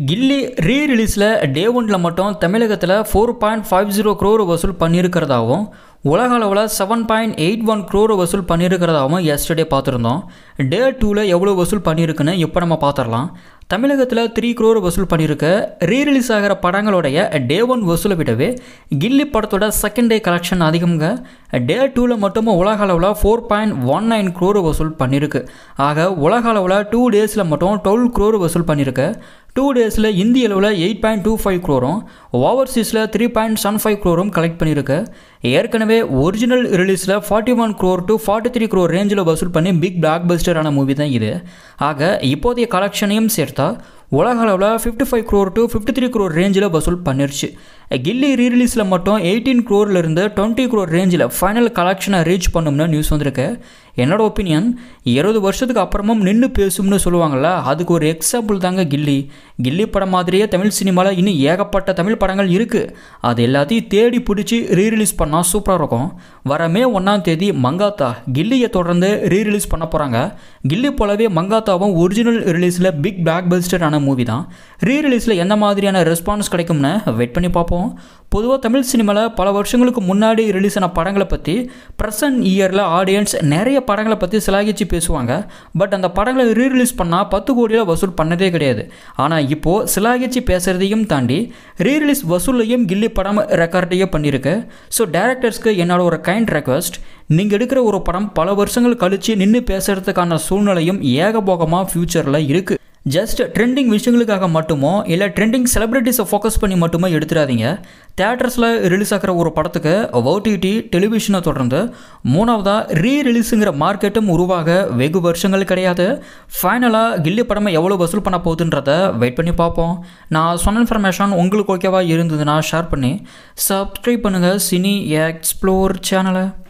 கில்லி ரீ ரிலீஸில் டே ஒனில் மட்டும் தமிழகத்தில் four point five zero crore வசூல் பண்ணியிருக்கிறதாகவும் உலக அளவில் seven point eight one crore வசூல் பண்ணியிருக்கிறதாகவும் எஸ்டர்டே பார்த்துருந்தோம் டே டூவில் எவ்வளோ வசூல் பண்ணியிருக்குன்னு இப்போ நம்ம பார்த்துடலாம் தமிழகத்தில் த்ரீ க்ரோர் வசூல் பண்ணியிருக்க ரீ ரிலீஸ் ஆகிற படங்களுடைய டே ஒன் வசூலை விடவே கில்லி படத்தோட செகண்ட் டே கலெக்ஷன் அதிகம்ங்க டே டூவில் மட்டும் உலக அளவில் four point one nine crore வசூல் பண்ணியிருக்கு ஆக உலக அளவில் டூ டேஸில் மட்டும் டுவெல் க்ரோர் வசூல் பண்ணியிருக்கு டூ டேஸில் இந்திய அளவில் எயிட் பாயிண்ட் டூ ஃபைவ் க்ரோரும் ஓவர்சீஸில் த்ரீ பாயிண்ட் செவன் ஃபைவ் க்ரோரும் கலெக்ட் பண்ணியிருக்கு ஏற்கனவே ஒரிஜினல் ரிலீஸில் forty one crore to forty three crore ரேஞ்சில் வசூல் பண்ணி பிக் பிளாக் பஸ்டரான மூவி தான் இது ஆக இப்போதைய கலெக்ஷனையும் சேர்த்தா உலக அளவில் fifty five crore to fifty three crore ரேஞ்சில் வசூல் பண்ணிருச்சு கில்லி ரீரிலீஸில் மட்டும் எயிட்டீன் க்ரோர்லேருந்து டுவெண்ட்டி க்ரோர் ரேஞ்சில் ஃபைனல் கலெக்ஷனை ரீச் பண்ணும்னு நியூஸ் வந்திருக்கு என்னோட ஒப்பீனியன் இருபது வருஷத்துக்கு அப்புறமும் நின்று பேசும்னு சொல்லுவாங்கள்ல அதுக்கு ஒரு எக்ஸாம்பிள் தாங்க கில்லி கில்லி படம் மாதிரியே தமிழ் சினிமாவில் இன்னும் ஏகப்பட்ட தமிழ் படங்கள் இருக்குது அது எல்லாத்தையும் தேடி பிடிச்சி ரீரிலீஸ் பண்ணால் சூப்பராக இருக்கும் வர மே ஒன்றாம் தேதி மங்காத்தா கில்லியை தொடர்ந்து ரீரிலீஸ் பண்ண போகிறாங்க கில்லி போலவே மங்காத்தாவும் ஒரிஜினல் ரிலீஸில் பிக் பிளாக் பஸ்டரான மூவி தான் ரீரிலீஸில் எந்த மாதிரியான ரெஸ்பான்ஸ் கிடைக்கும்னு வெயிட் பண்ணி பார்ப்போம் பொதுவாக தமிழ் சினிமாவில் பல வருஷங்களுக்கு முன்னாடி ரிலீஸ் ஆன படங்களை பற்றி ப்ரெசன்ட் இயரில் ஆடியன்ஸ் நிறைய படங்களை பற்றி சிலாகிச்சு பேசுவாங்க பட் அந்த படங்களை ரீரிலீஸ் பண்ணால் பத்து கோடியில் வசூல் பண்ணதே கிடையாது ஆனால் இப்போது சிலாகிச்சு பேசுகிறதையும் தாண்டி ரீரிலீஸ் வசூலையும் கில்லி படம் ரெக்கார்டையே பண்ணியிருக்கு ஸோ டேரக்டர்ஸ்க்கு என்னோட ஒரு கைண்ட் ரெக்வஸ்ட் நீங்கள் எடுக்கிற ஒரு படம் பல வருஷங்கள் கழித்து நின்று பேசுகிறதுக்கான சூழ்நிலையும் ஏகபோகமாக ஃப்யூச்சரில் இருக்குது ஜஸ்ட் ட்ரெண்டிங் விஷயங்களுக்காக மட்டுமோ இல்லை ட்ரெண்டிங் செலிப்ரிட்டிஸை ஃபோக்கஸ் பண்ணி மட்டுமோ எடுத்துடாதீங்க தேட்டர்ஸில் ரிலீஸ் ஆகிற ஒரு படத்துக்கு ஓடிடி டெலிவிஷனை தொடர்ந்து மூணாவதாக ரீ ரிலீஸுங்கிற மார்க்கெட்டும் உருவாக வெகு வருஷங்கள் கிடையாது ஃபைனலாக கில்லி படமை எவ்வளோ வசூல் பண்ண போகுதுன்றத வெயிட் பண்ணி பார்ப்போம் நான் சொன்ன இன்ஃபர்மேஷன் உங்களுக்கு ஓகேவா இருந்ததுன்னா ஷேர் பண்ணி சப்ஸ்கிரைப் பண்ணுங்கள் சினி எக்ஸ்ப்ளோர் சேனலை